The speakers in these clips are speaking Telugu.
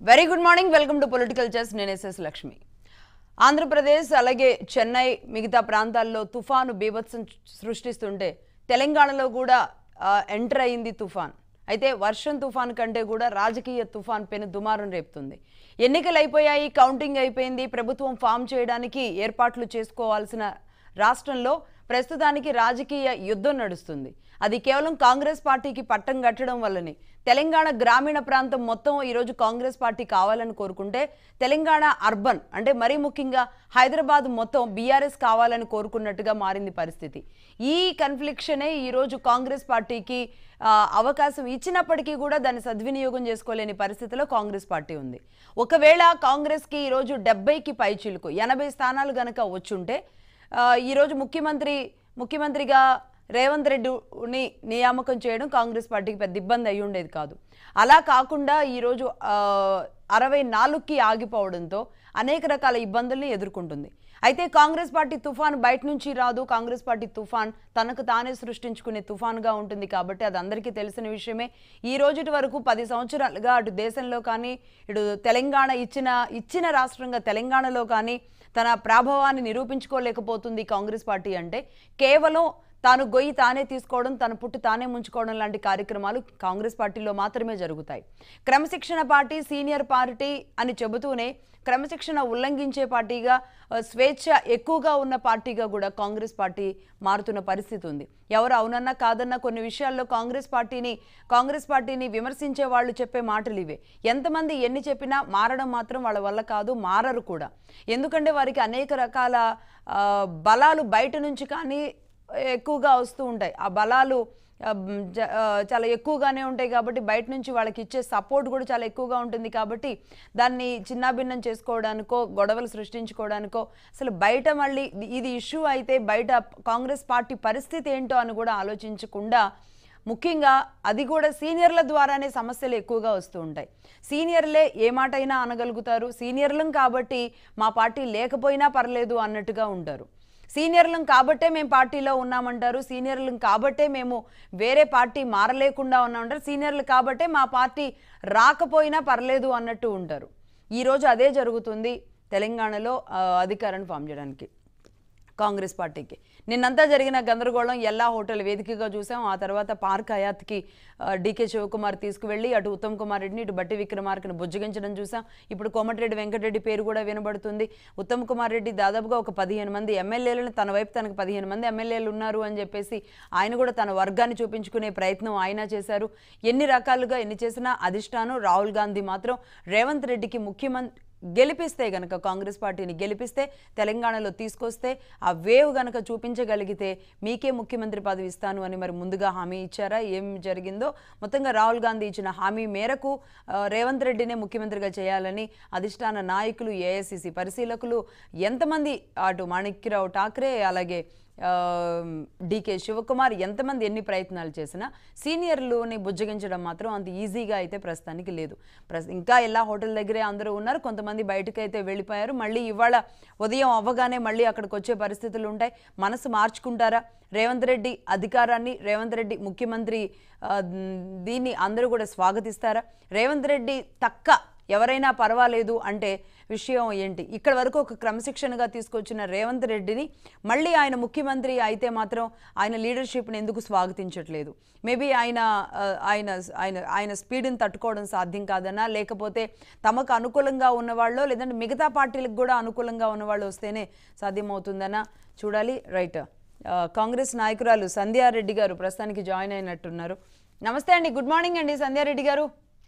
Very good morning welcome to political chess నేను ఎస్ఎస్ లక్ష్మి ఆంధ్రప్రదేశ్ అలాగే చెన్నై మిగతా ప్రాంతాల్లో తుఫాను బీభత్సం సృష్టిస్తుంటే తెలంగాణలో కూడా ఎంటర్ అయింది తుఫాన్ అయితే వర్షం తుఫాన్ కంటే కూడా రాజకీయ తుఫాన్ పెను దుమారం రేపుతుంది ఎన్నికలు అయిపోయాయి కౌంటింగ్ అయిపోయింది ప్రభుత్వం ఫామ్ చేయడానికి ఏర్పాట్లు చేసుకోవాల్సిన రాష్ట్రంలో ప్రస్తుతానికి రాజకీయ యుద్ధం నడుస్తుంది అది కేవలం కాంగ్రెస్ పార్టీకి పట్టం కట్టడం వల్లనే తెలంగాణ గ్రామీణ ప్రాంతం మొత్తం ఈరోజు కాంగ్రెస్ పార్టీ కావాలని కోరుకుంటే తెలంగాణ అర్బన్ అంటే మరీ ముఖ్యంగా హైదరాబాద్ మొత్తం బీఆర్ఎస్ కావాలని కోరుకున్నట్టుగా మారింది పరిస్థితి ఈ కన్ఫ్లిక్షనే ఈరోజు కాంగ్రెస్ పార్టీకి ఆ, అవకాశం ఇచ్చినప్పటికీ కూడా దాన్ని సద్వినియోగం చేసుకోలేని పరిస్థితిలో కాంగ్రెస్ పార్టీ ఉంది ఒకవేళ కాంగ్రెస్కి ఈరోజు డెబ్బైకి పైచిలుకు ఎనభై స్థానాలు గనక వచ్చుంటే ఆ, ఈరోజు ముఖ్యమంత్రి ముఖ్యమంత్రిగా రేవంత్ రెడ్డిని నియామకం చేయడం కాంగ్రెస్ పార్టీకి పెద్ద ఇబ్బంది అయి ఉండేది కాదు అలా కాకుండా ఈరోజు ఆ, అరవై నాలుగుకి ఆగిపోవడంతో అనేక రకాల ఇబ్బందుల్ని ఎదుర్కొంటుంది అయితే కాంగ్రెస్ పార్టీ తుఫాన్ బయట నుంచి రాదు కాంగ్రెస్ పార్టీ తుఫాన్ తనకు తానే సృష్టించుకునే తుఫాన్గా ఉంటుంది కాబట్టి అది అందరికీ తెలిసిన విషయమే ఈ రోజుటి వరకు పది సంవత్సరాలుగా అటు దేశంలో కానీ ఇటు తెలంగాణ ఇచ్చిన ఇచ్చిన రాష్ట్రంగా తెలంగాణలో కానీ తన ప్రాభవాన్ని నిరూపించుకోలేకపోతుంది కాంగ్రెస్ పార్టీ అంటే కేవలం తాను గొయ్యి తానే తీసుకోవడం తన పుట్టి తానే ముంచుకోవడం లాంటి కార్యక్రమాలు కాంగ్రెస్ పార్టీలో మాత్రమే జరుగుతాయి క్రమశిక్షణ పార్టీ సీనియర్ పార్టీ అని చెబుతూనే క్రమశిక్షణ ఉల్లంఘించే పార్టీగా ఆ, స్వేచ్ఛ ఎక్కువగా ఉన్న పార్టీగా కూడా కాంగ్రెస్ పార్టీ మారుతున్న పరిస్థితి ఉంది ఎవరు అవునన్నా కాదన్నా కొన్ని విషయాల్లో కాంగ్రెస్ పార్టీని కాంగ్రెస్ పార్టీని విమర్శించే వాళ్ళు చెప్పే మాటలు ఇవే ఎంతమంది ఎన్ని చెప్పినా మారడం మాత్రం వాళ్ళ వల్ల కాదు మారరు కూడా ఎందుకంటే వారికి అనేక రకాల ఆ, బలాలు బయట నుంచి కానీ ఎక్కువగా వస్తూ ఉంటాయి ఆ బలాలు ఆ, మ్, జ- ఆ, చాలా ఎక్కువగానే ఉంటాయి కాబట్టి బయట నుంచి వాళ్ళకి ఇచ్చే సపోర్ట్ కూడా చాలా ఎక్కువగా ఉంటుంది కాబట్టి దాన్ని చిన్నాభిన్నం చేసుకోవడానికో గొడవలు సృష్టించుకోవడానికో అసలు బయట మళ్ళీ ఇది- ఇది ఇష్యూ అయితే బయట కాంగ్రెస్ పార్టీ పరిస్థితి ఏంటో అని కూడా ఆలోచించకుండా ముఖ్యంగా అది కూడా సీనియర్ల ద్వారానే సమస్యలు ఎక్కువగా వస్తూ ఉంటాయి సీనియర్లే ఏ మాట అయినా అనగలుగుతారు సీనియర్లం కాబట్టి మా పార్టీ లేకపోయినా పర్లేదు అన్నట్టుగా ఉంటారు సీనియర్లం కాబట్టే మేము పార్టీలో ఉన్నామంటారు సీనియర్లం కాబట్టే మేము వేరే పార్టీ మారలేకుండా ఉన్నామంటారు సీనియర్లు కాబట్టే మా పార్టీ రాకపోయినా పర్లేదు అన్నట్టు ఉంటారు ఈరోజు అదే జరుగుతుంది తెలంగాణలో ఆ, అధికారాన్ని ఫామ్ చేయడానికి కాంగ్రెస్ పార్టీకి నిన్నంతా జరిగిన గందరగోళం ఎల్లా హోటల్ వేదికగా చూసాం ఆ తర్వాత పార్క్ హయాత్కి ఆ, డీకే శివకుమార్ తీసుకువెళ్ళి అటు ఉత్తమ్ కుమార్ రెడ్డిని ఇటు బట్టి విక్రమార్కను బుజ్జగించడం చూసాం ఇప్పుడు కోమటిరెడ్డి వెంకటరెడ్డి పేరు కూడా వినబడుతుంది ఉత్తమ్ కుమార్ రెడ్డి దాదాపుగా ఒక పదిహేను మంది ఎమ్మెల్యేలను తన వైపు తనకు పదిహేను మంది ఎమ్మెల్యేలు ఉన్నారు అని చెప్పేసి ఆయన కూడా తన వర్గాన్ని చూపించుకునే ప్రయత్నం ఆయన చేశారు ఎన్ని రకాలుగా ఎన్ని చేసినా అధిష్టానం రాహుల్ గాంధీ మాత్రం రేవంత్ రెడ్డికి ముఖ్యమంత్రి గెలిపిస్తే గనక కాంగ్రెస్ పార్టీని గెలిపిస్తే తెలంగాణలో తీసుకొస్తే ఆ వేవ్ గనక చూపించగలిగితే మీకే ముఖ్యమంత్రి పదవి ఇస్తాను అని మరి ముందుగా హామీ ఇచ్చారా ఏం జరిగిందో మొత్తంగా రాహుల్ గాంధీ ఇచ్చిన హామీ మేరకు ఆ, రేవంత్ రెడ్డినే ముఖ్యమంత్రిగా చేయాలని అధిష్టాన నాయకులు ఏఐసిసి పరిశీలకులు ఎంతమంది అటు మాణిక్యరావు ఠాక్రే అలాగే ఆ, డికే శివకుమార్ ఎంతమంది ఎన్ని ప్రయత్నాలు చేసినా సీనియర్లుని బుజ్జగించడం మాత్రం అంత ఈజీగా అయితే ప్రస్తుతానికి లేదు ప్రస్ ఇంకా ఎలా హోటల్ దగ్గరే అందరూ ఉన్నారు కొంతమంది బయటకు అయితే వెళ్ళిపోయారు మళ్ళీ ఇవాళ ఉదయం అవ్వగానే మళ్ళీ అక్కడికి వచ్చే పరిస్థితులు ఉంటాయి మనసు మార్చుకుంటారా రేవంత్ రెడ్డి అధికారాన్ని రేవంత్ రెడ్డి ముఖ్యమంత్రి ఆ, దీన్ని అందరూ కూడా స్వాగతిస్తారా రేవంత్ రెడ్డి తక్క ఎవరైనా పర్వాలేదు అంటే విషయం ఏంటి ఇక్కడ వరకు ఒక క్రమశిక్షణగా తీసుకొచ్చిన రేవంత్ రెడ్డిని మళ్ళీ ఆయన ముఖ్యమంత్రి అయితే మాత్రం ఆయన లీడర్షిప్ని ఎందుకు స్వాగతించట్లేదు మేబీ ఆయన ఆ, ఆయన ఆయన ఆయన స్పీడ్ని తట్టుకోవడం సాధ్యం కాదనా లేకపోతే తమకు అనుకూలంగా ఉన్నవాళ్ళు లేదంటే మిగతా పార్టీలకు కూడా అనుకూలంగా ఉన్నవాళ్ళు వస్తేనే సాధ్యమవుతుందనా చూడాలి రైట్ ఆ, కాంగ్రెస్ నాయకురాలు సంధ్యారెడ్డి గారు ప్రస్తుతానికి జాయిన్ అయినట్టున్నారు నమస్తే అండి గుడ్ మార్నింగ్ అండి సంధ్యారెడ్డి గారు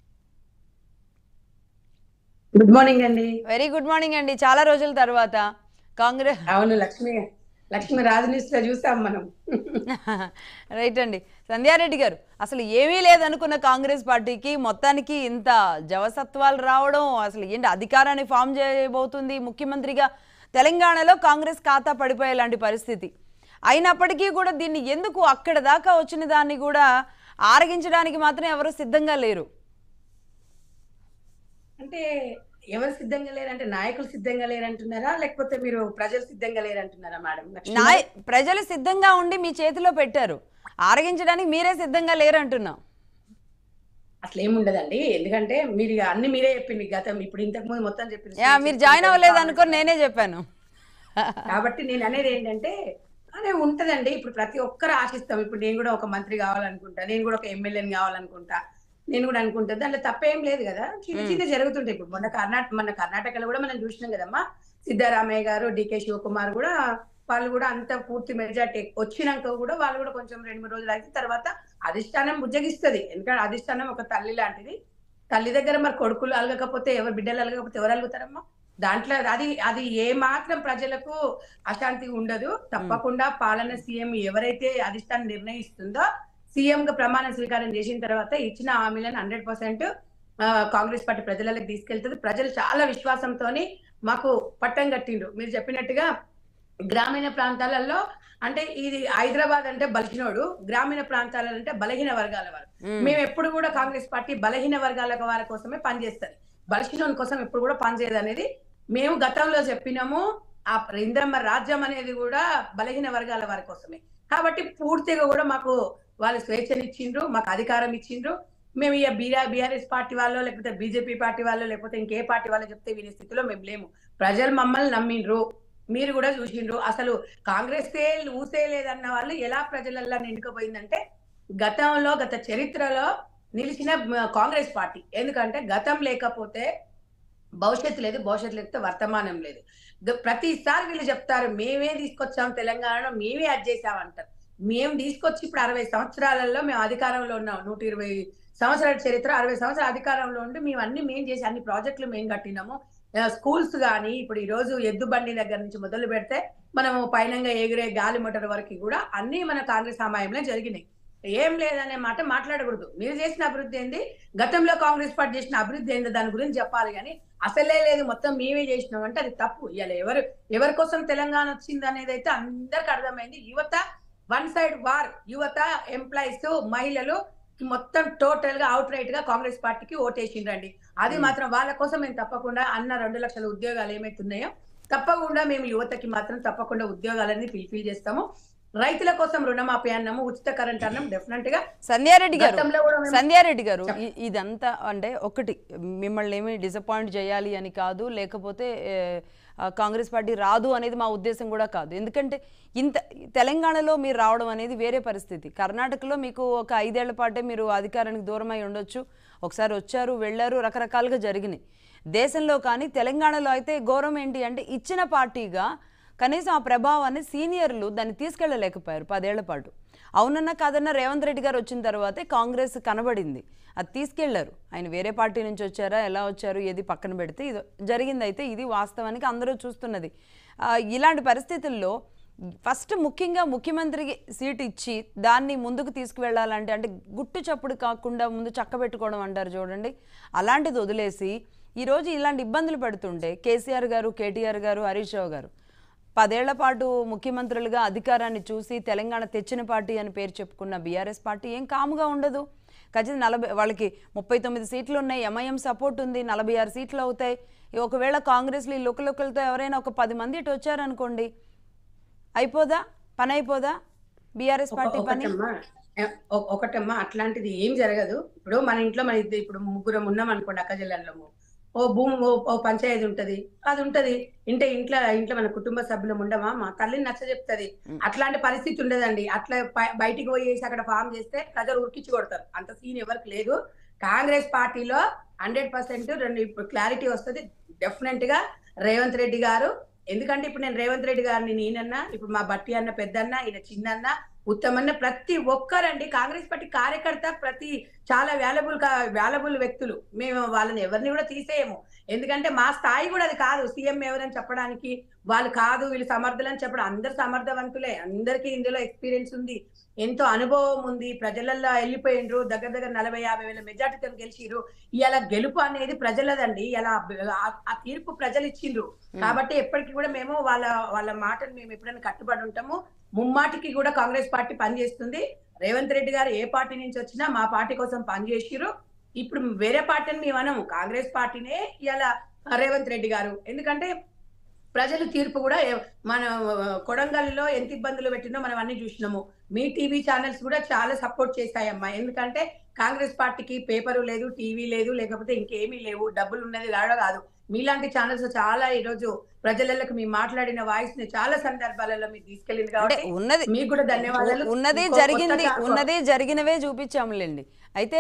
గుడ్ మార్నింగ్ అండి వెరీ గుడ్ మార్నింగ్ అండి చాలా రోజుల తర్వాత కాంగ్రెస్ అవును లక్ష్మి లక్ష్మి రాజనీస్లో చూసాం మనం రైట్ అండి సంధ్యారెడ్డి గారు అసలు ఏమీ లేదనుకున్న కాంగ్రెస్ పార్టీకి మొత్తానికి ఇంత జవసత్వాలు రావడం అసలు ఏంటి అధికారాన్ని ఫామ్ చేయబోతుంది ముఖ్యమంత్రిగా తెలంగాణలో కాంగ్రెస్ ఖాతా పడిపోయేలాంటి పరిస్థితి అయినప్పటికీ కూడా దీన్ని ఎందుకు అక్కడ దాకా వచ్చిన దాన్ని కూడా ఆరగించడానికి మాత్రం ఎవరు సిద్ధంగా లేరు అంటే ఎవరు సిద్ధంగా లేరంటే నాయకులు సిద్ధంగా లేరంటున్నారా లేకపోతే మీరు ప్రజలు సిద్ధంగా లేరంటున్నారా మేడం లక్ష్మి నాయ ప్రజలు సిద్ధంగా ఉండి మీ చేతిలో పెట్టారు ఆరగించడానికి మీరే సిద్ధంగా లేరంటున్నాం అట్లా ఏముండదండి ఎందుకంటే మీరు ఇక అన్ని మీరే చెప్పింది గతం ఇప్పుడు ఇంతకు ముందు మొత్తం చెప్పింది యా మీరు జాయిన్ అవ్వలేదు అనుకో నేనే చెప్పాను కాబట్టి నేను అనేది ఏంటంటే అదే ఉంటదండి ఇప్పుడు ప్రతి ఒక్కరు ఆశిస్తాం ఇప్పుడు నేను కూడా ఒక మంత్రి కావాలనుకుంటా నేను కూడా ఒక ఎమ్మెల్యేని కావాలనుకుంటా నేను కూడా అనుకుంటా దాంట్లో తప్పేం లేదు కదా చిన్న మ్మ్. చిన్న జరుగుతుంటాయి ఇప్పుడు మొన్న కర్ణాటక మన కర్ణాటకలో కూడా మనం చూసినాం కదమ్మా సిద్ధరామయ్య గారు డికే శివకుమార్ కూడా వాళ్ళు కూడా అంత పూర్తి మెజార్టీ వచ్చినాక కూడా వాళ్ళు కూడా కొంచెం రెండు మూడు రోజులు అయితే తర్వాత అధిష్టానం బుజ్జగిస్తుంది ఎందుకంటే అధిష్టానం ఒక తల్లి లాంటిది తల్లి దగ్గర మరి కొడుకులు అలగకపోతే ఎవరు బిడ్డలు అలగకపోతే ఎవరు అలుగుతారమ్మా దాంట్లో అది అది ఏ మాత్రం ప్రజలకు అశాంతి ఉండదు తప్పకుండా పాలన సీఎం ఎవరైతే అధిష్టానం నిర్ణయిస్తుందో సీఎం గా ప్రమాణ స్వీకారం చేసిన తర్వాత ఇచ్చిన హామీలను హండ్రెడ్ పర్సెంట్ కాంగ్రెస్ పార్టీ ప్రజలకు తీసుకెళ్తుంది ప్రజలు చాలా విశ్వాసంతోని మాకు పట్టం కట్టిండ్రు మీరు చెప్పినట్టుగా గ్రామీణ ప్రాంతాలలో అంటే ఇది హైదరాబాద్ అంటే బలిసినోడు గ్రామీణ ప్రాంతాలలో అంటే బలహీన వర్గాల వారు మ్మ్. మేము ఎప్పుడు కూడా కాంగ్రెస్ పార్టీ బలహీన వర్గాల వారి కోసమే పనిచేస్తుంది బలిసిన కోసం ఎప్పుడు కూడా పనిచేయదు అనేది మేము గతంలో చెప్పినాము ఆ ఇంద్రమ్మ రాజ్యం అనేది కూడా బలహీన వర్గాల వారి కోసమే కాబట్టి పూర్తిగా కూడా మాకు వాళ్ళు స్వేచ్ఛనిచ్చిండ్రు మాకు అధికారం ఇచ్చిండ్రు మేము ఇక బీఆ బీఆర్ఎస్ పార్టీ వాళ్ళు లేకపోతే బీజేపీ పార్టీ వాళ్ళు లేకపోతే ఇంకే పార్టీ వాళ్ళు చెప్తే వినే స్థితిలో మేము లేము ప్రజలు మమ్మల్ని నమ్మిండ్రు మీరు కూడా చూసిండ్రు అసలు కాంగ్రెస్ ఊసే లేదన్న వాళ్ళు ఎలా ప్రజలల్లా నిండుకుపోయిందంటే గతంలో గత చరిత్రలో నిలిచిన మ- కాంగ్రెస్ పార్టీ ఎందుకంటే గతం లేకపోతే భవిష్యత్తు లేదు భవిష్యత్తు లేకపోతే వర్తమానం లేదు గ- ప్రతిసారి వీళ్ళు చెప్తారు మేమే తీసుకొచ్చాం తెలంగాణలో మేమే అది చేసామంటారు మేము తీసుకొచ్చి ఇప్పుడు అరవై సంవత్సరాలలో మేము అధికారంలో ఉన్నాం నూట ఇరవై సంవత్సరాల చరిత్ర అరవై సంవత్సరాల అధికారంలో ఉండి మేము అన్ని మేము చేసి అన్ని ప్రాజెక్టులు మేము కట్టినాము స్కూల్స్ కానీ ఇప్పుడు ఈ రోజు ఎద్దు బండి దగ్గర నుంచి మొదలు పెడితే మనము పైనంగా ఎగిరే గాలి మోటార్ వరకు కూడా అన్ని మన కాంగ్రెస్ సమయంలో జరిగినాయి ఏం లేదనే మాట మాట్లాడకూడదు మీరు చేసిన అభివృద్ధి ఏంది గతంలో కాంగ్రెస్ పార్టీ చేసిన అభివృద్ధి ఏంది దాని గురించి చెప్పాలి కానీ అసలే లేదు మొత్తం మేమే చేసినాం అంటే అది తప్పు ఇవాళ ఎవరు ఎవరి కోసం తెలంగాణ వచ్చింది అనేది అయితే అందరికి అర్థమైంది యువత వన్ సైడ్ వార్ యువత ఎంప్లాయీస్ మహిళలు మొత్తం టోటల్ గా అవుట్ రైట్ గా కాంగ్రెస్ పార్టీకి ఓటేసిండ్రండి అది Hmm. మాత్రం వాళ్ళ కోసం మేము తప్పకుండా అన్న రెండు లక్షల ఉద్యోగాలు ఏమైతున్నాయో తప్పకుండా మేము యువతకి మాత్రం తప్పకుండా ఉద్యోగాలన్నీ ఫిల్ఫిల్ చేస్తాము రైతుల కోసం రుణమాఫీ అన్నాము ఉచిత కరెంట్ అన్నాం డెఫినెట్ గా సంధ్యారెడ్డి గారు గతంలో కూడా మేము- సంధ్యారెడ్డి గారు చెప్ప- ఇ- ఇదంతా అంటే ఒకటి మిమ్మల్ని ఏమి డిసప్పాయింట్ చేయాలి అని కాదు లేకపోతే ఏ, ఆ, కాంగ్రెస్ పార్టీ రాదు అనేది మా ఉద్దేశం కూడా కాదు ఎందుకంటే ఇంత తెలంగాణలో మీరు రావడం అనేది వేరే పరిస్థితి కర్ణాటకలో మీకు ఒక ఐదేళ్ల పాటే మీరు అధికారానికి దూరమై ఉండొచ్చు ఒకసారి వచ్చారు వెళ్ళారు రకరకాలుగా జరిగినాయి దేశంలో కానీ తెలంగాణలో అయితే గౌరవం ఏంటి అంటే ఇచ్చిన పార్టీగా కనీసం ఆ ప్రభావాన్ని సీనియర్లు దాన్ని తీసుకెళ్ళలేకపోయారు పదేళ్ల పాటు అవునన్నా కాదన్నా రేవంత్ రెడ్డి గారు వచ్చిన తర్వాతే కాంగ్రెస్ కనబడింది అది తీసుకెళ్లారు ఆయన వేరే పార్టీ నుంచి వచ్చారా ఎలా వచ్చారు ఏది పక్కన పెడితే ఇది జరిగింది అయితే ఇది వాస్తవానికి అందరూ చూస్తున్నది ఆ, ఇలాంటి పరిస్థితుల్లో ఫస్ట్ ముఖ్యంగా ముఖ్యమంత్రికి సీట్ ఇచ్చి దాన్ని ముందుకు తీసుకువెళ్ళాలంటే అంటే గుట్టు చప్పుడు కాకుండా ముందు చక్క పెట్టుకోవడం అంటారు చూడండి అలాంటిది వదిలేసి ఈరోజు ఇలాంటి ఇబ్బందులు పెడుతుంటే కేసీఆర్ గారు కేటీఆర్ గారు హరీష్ రావు గారు పదేళ్ల పాటు ముఖ్యమంత్రులుగా అధికారాన్ని చూసి తెలంగాణ తెచ్చిన పార్టీ అని పేరు చెప్పుకున్న బీఆర్ఎస్ పార్టీ ఏం కాముగా ఉండదు ఖచ్చితంగా నలభై వాళ్ళకి ముప్పై తొమ్మిది సీట్లు ఉన్నాయి ఎంఐఎం సపోర్ట్ ఉంది నలభై ఆరు సీట్లు అవుతాయి ఇక ఒకవేళ కాంగ్రెస్లో ఈ లుకలుకలతో ఎవరైనా ఒక పది మంది ఇటు వచ్చారనుకోండి అయిపోదా పని అయిపోదా బీఆర్ఎస్ ఒక- పార్టీ పని ఒకటమ్మా ఏ- ఒ- ఒకటమ్మా అట్లాంటిది ఏం జరగదు ఇప్పుడు మన ఇంట్లో మన ఇద్దరు ఇప్పుడు ముగ్గురం ఉన్నాం అనుకోండి అక్క జిల్లాలో ఓ భూమి ఓ ఓ పంచాయతీ ఉంటది అది ఉంటది ఇంటే ఇంట్లో ఇంట్లో మన కుటుంబ సభ్యులం ఉండమా మా తల్లిని నచ్చ చెప్తుంది మ్. అట్లాంటి పరిస్థితి ఉండదండి అట్లా బయ- బయటికి పోయేసి అక్కడ ఫామ్ చేస్తే ప్రజలు ఉరికిచ్చి కొడతారు అంత సీన్ ఎవరికి లేదు కాంగ్రెస్ పార్టీలో హండ్రెడ్ పర్సెంట్ రెండు ఇప్పుడు క్లారిటీ వస్తుంది డెఫినెట్ గా రేవంత్ రెడ్డి గారు ఎందుకంటే ఇప్పుడు నేను రేవంత్ రెడ్డి గారిని నేనన్నా ఇప్పుడు మా బట్టి అన్న పెద్దన్న ఈయన చిన్నన్న ఉత్తమన్న ప్రతి ఒక్కరండి కాంగ్రెస్ పార్టీ కార్యకర్త ప్రతి చాలా వాల్యుబుల్ వాల్యుబుల్ వ్యక్తులు మేము వాళ్ళని ఎవరిని కూడా తీసేయము ఎందుకంటే మా స్థాయి కూడా అది కాదు సీఎం ఎవరని చెప్పడానికి వాళ్ళు కాదు వీళ్ళు సమర్థులని చెప్పడం అందరు సమర్థవంతులే అందరికీ ఇందులో ఎక్స్పీరియన్స్ ఉంది ఎంతో అనుభవం ఉంది ప్రజలల్లో వెళ్ళిపోయిండ్రు దగ్గర దగ్గర నలభై యాభై వేల మెజార్టీతో గెలిచిరు ఇలా గెలుపు అనేది ప్రజలదండి ఇలా ఆ తీర్పు ప్రజలు ఇచ్చిండ్రు కాబట్టి ఎప్పటికీ కూడా మేము వాళ్ళ వాళ్ళ మాటను మేము ఎప్పుడైనా కట్టుబడి ఉంటాము ముమ్మాటికి కూడా కాంగ్రెస్ పార్టీ పనిచేస్తుంది రేవంత్ రెడ్డి గారు ఏ పార్టీ నుంచి వచ్చినా మా పార్టీ కోసం పనిచేసిరు ఇప్పుడు వేరే పార్టీని మేము అనము కాంగ్రెస్ పార్టీనే ఇలా రేవంత్ రెడ్డి గారు ఎందుకంటే ప్రజలు తీర్పు కూడా ఏ- మన కొడంగల్లో ఎంత ఇబ్బందులు పెట్టిందో మనం అన్ని చూసినాము మీ టీవీ ఛానల్స్ కూడా చాలా సపోర్ట్ చేశాయమ్మా ఎందుకంటే కాంగ్రెస్ పార్టీకి పేపరు లేదు టీవీ లేదు లేకపోతే ఇంకేమీ లేవు డబ్బులు ఉన్నది రావడం కాదు మీలాంటి ఛానల్స్ చాలా ఈ రోజు ప్రజలకు మీ మాట్లాడిన వాయిస్ ని చాలా సందర్భాలలో మీరు తీసుకెళ్ళింది అంటే కాబట్టి ఉన్నది మీకు కూడా ధన్యవాదాలు ఉన్నది ఇంకో కొత్త జరిగింది ఛా- ఉన్నది జరిగినవే చూపించాములేండి అయితే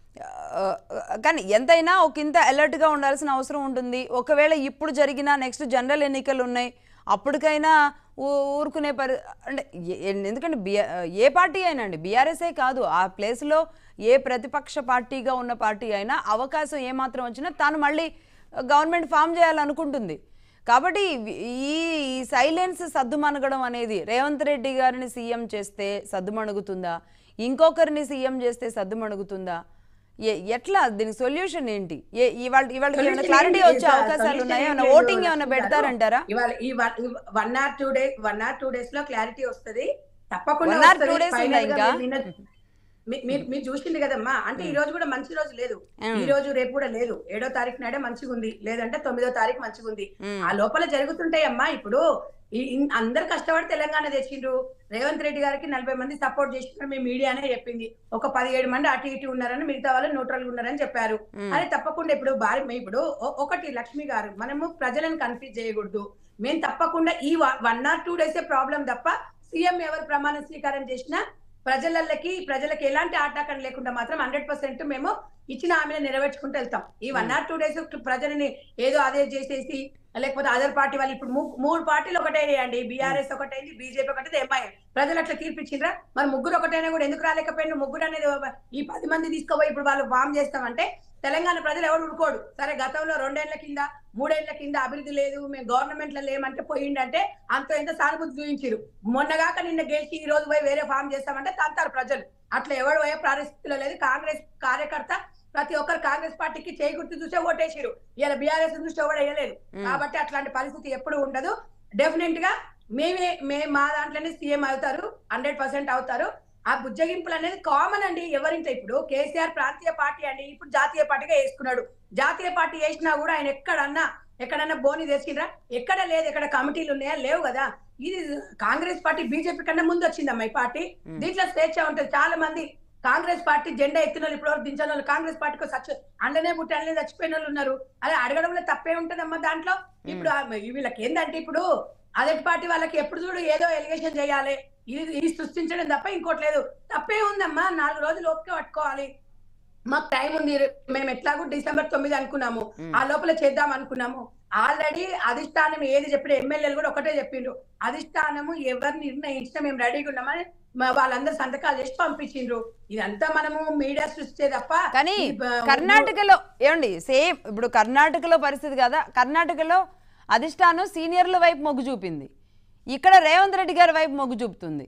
ఆ, కానీ ఎంతైనా ఒక ఇంత అలర్ట్గా ఉండాల్సిన అవసరం ఉంటుంది ఒకవేళ ఇప్పుడు జరిగిన నెక్స్ట్ జనరల్ ఎన్నికలు ఉన్నాయి అప్పటికైనా ఊ- ఊరుకునే పరి అంటే ఏ- ఎందుకంటే బిఆ ఏ పార్టీ అయినా అండి బీఆర్ఎస్ఏ కాదు ఆ ప్లేస్లో ఏ ప్రతిపక్ష పార్టీగా ఉన్న పార్టీ అయినా అవకాశం ఏమాత్రం వచ్చినా తాను మళ్ళీ గవర్నమెంట్ ఫామ్ చేయాలనుకుంటుంది కాబట్టి ఈ ఈ సైలెన్స్ సద్దుమణగడం అనేది రేవంత్ రెడ్డి గారిని సీఎం చేస్తే సద్దుమణుగుతుందా ఇంకొకరిని సీఎం చేస్తే సద్దుమణుగుతుందా ఏ- ఎట్లా దీనికి సొల్యూషన్ ఏంటి ఏ- ఇవాళ ఇవాళ ఏమైనా Solution క్లారిటీ ఏంటి? వచ్చే స- అవకాశాలు solution ఉన్నాయా ఏం ఏమైనా లేదు, ఓటింగ్ ఏమైనా లక్ష్మి గారు. పెడతారంటారా ఇవాళ ఈ one or two days one or two days లో క్లారిటీ వస్తది తప్పకుండా One or two వస్తది. days Final ఉందా గా ఇంకా? మీరు నిన్న- మీ- మీ- మీరు చూసింది కదమ్మా అంటే ఈ రోజు కూడా మంచి రోజు లేదు మ్మ్. ఈ రోజు రేపు కూడా లేదు ఏడో తారీఖు నాడే మంచిగా ఉంది లేదంటే తొమ్మిదో తారీఖు మంచిగా ఉంది మ్మ్. ఆ లోపల జరుగుతుంటాయి అమ్మా ఇప్పుడు ఈ- ఇన్- అందరు కష్టపడి తెలంగాణ తెచ్చిండ్రు రేవంత్ రెడ్డి గారికి నలభై మంది సపోర్ట్ చేసినారు మీ మీడియానే చెప్పింది ఒక పదిహేడు మంది అటు ఇటు ఉన్నారని మిగతా వాళ్ళు న్యూట్రల్ ఉన్నారని చెప్పారు మ్మ్. అదే తప్పకుండా ఇప్పుడు భారీ ఇప్పుడు ఒ- ఒకటి లక్ష్మి గారు మనము ప్రజలను కన్ఫ్యూజ్ చేయకూడదు మేము తప్పకుండా ఈ వన్ ఆర్ టూ డేసే ప్రాబ్లం తప్ప సీఎం ఎవరు ప్రమాణ స్వీకారం చేసినా ప్రజలకి ప్రజలకు ఎలాంటి ఆటాకం లేకుండా మాత్రం హండ్రెడ్ పర్సెంట్ మేము ఇచ్చిన హామీని నెరవేర్చుకుంటూ వెళ్తాం ఈ వన్ ఆర్ టూ డేస్ ప్రజలని ఏదో అదే చేసేసి లేకపోతే అదర్ పార్టీ వాళ్ళు ఇప్పుడు మూ- మూడు పార్టీలు ఒకటే అండి బీఆర్ఎస్ ఒకటైంది బీజేపీ ఒకటి ఎంఐఎం ప్రజలు అట్లా తీర్పిచ్చిండ్రా మరి ముగ్గురు ఒకటైనా కూడా ఎందుకు రాలేకపోయినా ముగ్గురు అనేది ఈ పది మంది తీసుకుపోయి ఇప్పుడు వాళ్ళు ఫామ్ చేస్తామంటే తెలంగాణ ప్రజలు ఎవరు ఊరుకోడు సరే గతంలో రెండేళ్ల కింద మూడేళ్ల కింద అభివృద్ధి లేదు మేము గవర్నమెంట్ లో లేమంటే పోయిండంటే అంత ఎంత సానుభూతి చూపించారు మొన్నగాక నిన్న గెలిచి ఈ రోజు పోయి వేరే ఫామ్ చేస్తామంటే తంతారు ప్రజలు అట్లా ఎవడు పోయే పరిస్థితిలో లేదు కాంగ్రెస్ కార్యకర్త ప్రతి ఒక్కరు కాంగ్రెస్ పార్టీకి చేయి గుర్తు చూసే ఓటేసిరు ఇలా బీఆర్ఎస్ చూస్తే ఎవడు వేయలేదు మ్మ్. కాబట్టి అట్లాంటి పరిస్థితి ఎప్పుడు ఉండదు డెఫినెట్ గా మేమే మే మా దాంట్లోనే సీఎం అవుతారు హండ్రెడ్ పర్సెంట్ అవుతారు ఆ బుజ్జగింపులు అనేది కామన్ అండి ఎవరింట్లో ఇప్పుడు కేసీఆర్ ప్రాంతీయ పార్టీ అండి ఇప్పుడు జాతీయ పార్టీగా వేసుకున్నాడు జాతీయ పార్టీ వేసినా కూడా ఆయన ఎక్కడన్నా ఎక్కడన్నా బోని తెచ్చిండ్రా ఎక్కడ లేదు ఎక్కడ కమిటీలు ఉన్నాయా లేవు కదా ఇది కాంగ్రెస్ పార్టీ బీజేపీ కన్నా ముందు వచ్చిందమ్మా ఈ పార్టీ మ్మ్. దీంట్లో స్వేచ్ఛ ఉంటుంది చాలా మంది కాంగ్రెస్ పార్టీ జెండా ఎత్తిన వాళ్ళు ఇప్పుడు దించిన వాళ్ళు కాంగ్రెస్ పార్టీకి చచ్చి అండనే పుట్టి అండనే చచ్చిపోయిన వాళ్ళు ఉన్నారు అదే అడగడంలో తప్పే ఉంటదమ్మా దాంట్లో ఇప్పుడు ఆ- వీళ్ళకి ఏంటంటే ఇప్పుడు అదే పార్టీ వాళ్ళకి ఎప్పుడు చూడు ఏదో ఎలిగేషన్ చేయాలి ఇది ఇది సృష్టించడం తప్ప ఇంకోటి లేదు తప్పే ఉందమ్మా నాలుగు రోజులు ఓపిక పట్టుకోవాలి మాకు టైం ఉంది మేము ఎట్లాగూ డిసెంబర్ తొమ్మిది అనుకున్నాము మ్మ్. ఆ లోపల చేద్దాం అనుకున్నాము ఆల్రెడీ అధిష్టానం ఏది చెప్పిన ఎమ్మెల్యేలు కూడా ఒకటే చెప్పిండ్రు అధిష్టానము ఎవరు నిర్ణయించినా మేము రెడీగా ఉన్నామని మా- వాళ్ళందరూ సంతకాలు చేసి పంపించిండ్రు ఇదంతా మనము మీడియా సృష్టించే తప్ప కానీ ఈ బ- కర్ణాటకలో ఏమండి సేమ్ ఇప్పుడు కర్ణాటకలో పరిస్థితి కదా కర్ణాటకలో అధిష్టానం సీనియర్ల వైపు మొగ్గు చూపింది ఇక్కడ రేవంత్ రెడ్డి గారి వైపు మొగ్గు చూపుతుంది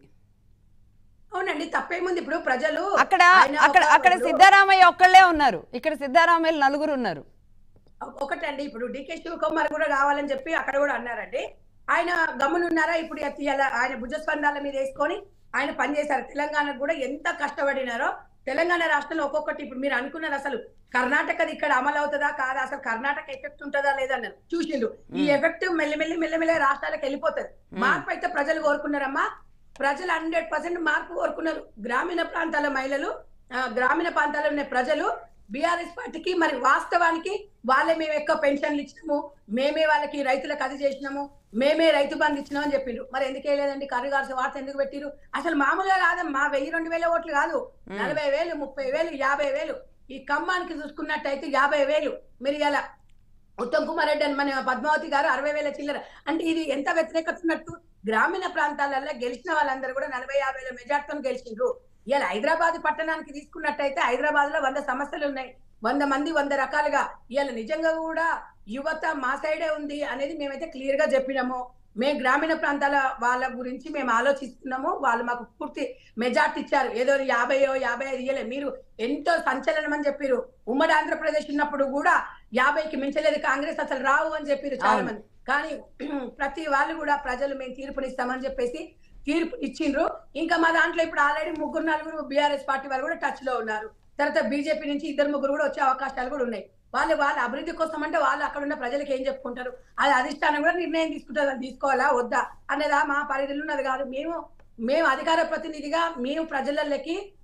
అవునండి తప్పేముంది ఇప్పుడు ప్రజలు అక్కడ ఆయన అక్కడ ఒక- అక్కడ ఇప్పుడు సిద్ధరామయ్య ఒక్కళ్ళే ఉన్నారు ఇక్కడ సిద్ధరామయ్య నలుగురు ఉన్నారు ఒకటండి ఇప్పుడు డికే శివకుమార్ కూడా కావాలని చెప్పి అక్కడ కూడా అన్నారండి ఆయన గమ్మునున్నారా ఇప్పుడు ఎత్తి- ఇలా ఆయన భుజస్పందాల మీద వేసుకొని ఆయన పనిచేశారు తెలంగాణకు కూడా ఎంత కష్టపడినారో తెలంగాణ రాష్ట్రంలో ఒక్కొక్కటి ఇప్పుడు మీరు అనుకున్నారు అసలు కర్ణాటకది ఇక్కడ అమలు అవుతుందా కాదా అసలు కర్ణాటక ఎఫెక్ట్ ఉంటుందా లేదా అన్నారు చూసిండు ఈ మ్మ్. ఎఫెక్ట్ మెల్లిమెల్లి మెల్లమెల్లి రాష్ట్రాలకు వెళ్ళిపోతుంది మ్మ్. మార్పు అయితే ప్రజలు కోరుకున్నారమ్మా ప్రజలు హండ్రెడ్ పర్సెంట్ మార్పు కోరుకున్నారు గ్రామీణ ప్రాంతాల మహిళలు ఆ, గ్రామీణ ప్రాంతాల్లో ఉన్న ప్రజలు బీఆర్ఎస్ పార్టీకి మరి వాస్తవానికి వాళ్ళే మేము ఎక్కువ పెన్షన్లు ఇచ్చినాము మేమే వాళ్ళకి రైతులకు అది చేసినాము మేమే రైతు బంధు ఇచ్చినాం అని చెప్పిండ్రు మరి ఎందుకే లేదండి కర్రీగార్స్ వార్త ఎందుకు పెట్టిరు అసలు మామూలుగా కాదమ్మా వెయ్యి రెండు వేల ఓట్లు కాదు మ్మ్. నలభై వేలు ముప్పై వేలు యాభై వేలు ఈ ఖమ్మానికి చూసుకున్నట్టయితే యాభై వేలు మీరు ఇలా ఉత్తమ్ కుమార్ రెడ్డి అని మన పద్మావతి గారు అరవై వేల చిల్లర అంటే ఇది ఎంత వ్యతిరేకత ఉన్నట్టు గ్రామీణ ప్రాంతాలలో గెలిచిన వాళ్ళందరూ కూడా నలభై యాభై వేల మెజార్టీతో గెలిచిండ్రు ఇలా హైదరాబాద్ పట్టణానికి తీసుకున్నట్టయితే హైదరాబాద్ లో వంద సమస్యలు ఉన్నాయి వంద మంది వంద రకాలుగా ఇవాళ నిజంగా కూడా యువత మా సైడే ఉంది అనేది మేమైతే క్లియర్ గా చెప్పినాము మేము గ్రామీణ ప్రాంతాల వాళ్ళ గురించి మేము ఆలోచిస్తున్నాము వాళ్ళు మాకు పూర్తి మెజార్టీ ఇచ్చారు ఏదో యాభైయో యాభై ఐదు ఇయ్యలే మీరు ఎంతో సంచలనం అని చెప్పారు ఉమ్మడి ఆంధ్రప్రదేశ్ ఉన్నప్పుడు కూడా యాభైకి మించలేదు కాంగ్రెస్ అసలు రావు అని చెప్పారు చాలా అవును. మంది కానీ ప్రతి వాళ్ళు కూడా ప్రజలు మేము తీర్పునిస్తామని చెప్పేసి తీర్పు ఇచ్చిండ్రు ఇంకా మా దాంట్లో ఇప్పుడు ఆల్రెడీ ముగ్గురు నలుగురు బీఆర్ఎస్ పార్టీ వాళ్ళు కూడా టచ్ లో ఉన్నారు తర్వాత బీజేపీ నుంచి ఇద్దరు ముగ్గురు కూడా వచ్చే అవకాశాలు కూడా ఉన్నాయి వాళ్ళు వాళ్ళ అభివృద్ధి కోసం అంటే వాళ్ళు అక్కడ ఉన్న ప్రజలకు ఏం చెప్పుకుంటారు అది అధిష్టానం కూడా నిర్ణయం తీసుకుంటారు అది తీసుకోవాలా వద్దా అనేది మా పరిధిలో ఉన్నది కాదు మేము మేము అధికార ప్రతినిధిగా మేము ప్రజలకి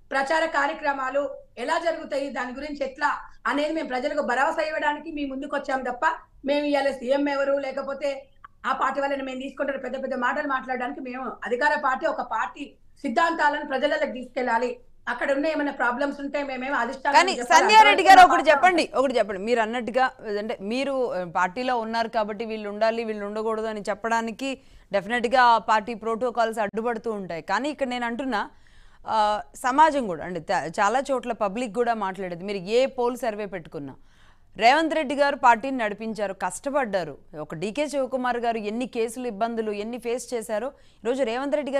ప్రచార కార్యక్రమాలు ఎలా జరుగుతాయి దాని గురించి ఎట్లా అనేది మేము ప్రజలకు భరోసా ఇవ్వడానికి మీ ముందుకు వచ్చాం తప్ప మేము ఇవాళ సీఎం ఎవరు లేకపోతే ఆ పార్టీ వాళ్ళని మేము తీసుకుంటారు పెద్ద పెద్ద మాటలు మాట్లాడడానికి మేము అధికార పార్టీ ఒక పార్టీ సిద్ధాంతాలను ప్రజలకు తీసుకెళ్ళాలి అక్కడ ఉన్న ఏమైనా ప్రాబ్లమ్స్ ఉంటే మేమేమో కానీ అధిష్టానం చెప్పాలి. సంధ్యారెడ్డి గారు ఒకటి అంతవరకు చెప్పండి ఒకటి చెప్పండి మీరు అన్నట్టుగా అంటే మీరు ఆ, పార్టీలో ఉన్నారు కాబట్టి వీళ్ళు ఉండాలి వీళ్ళు ఉండకూడదు అని చెప్పడానికి డెఫినెట్గా ఆ పార్టీ ప్రోటోకాల్స్ అడ్డుపడుతూ ఉంటాయి కానీ ఇక్కడ నేను అంటున్నా ఆ, సమాజం కూడా అంటే త- చాలా చోట్ల పబ్లిక్ కూడా మాట్లాడేది మీరు ఏ పోల్ సర్వే పెట్టుకున్నా రేవంత్ రెడ్డి గారు పార్టీని నడిపించారు కష్టపడ్డారు ఒక డీకే శివకుమార్ గారు ఎన్ని కేసులు ఇబ్బందులు ఎన్ని ఫేస్ చేశారో ఈరోజు రేవంత్ రెడ్డి గారు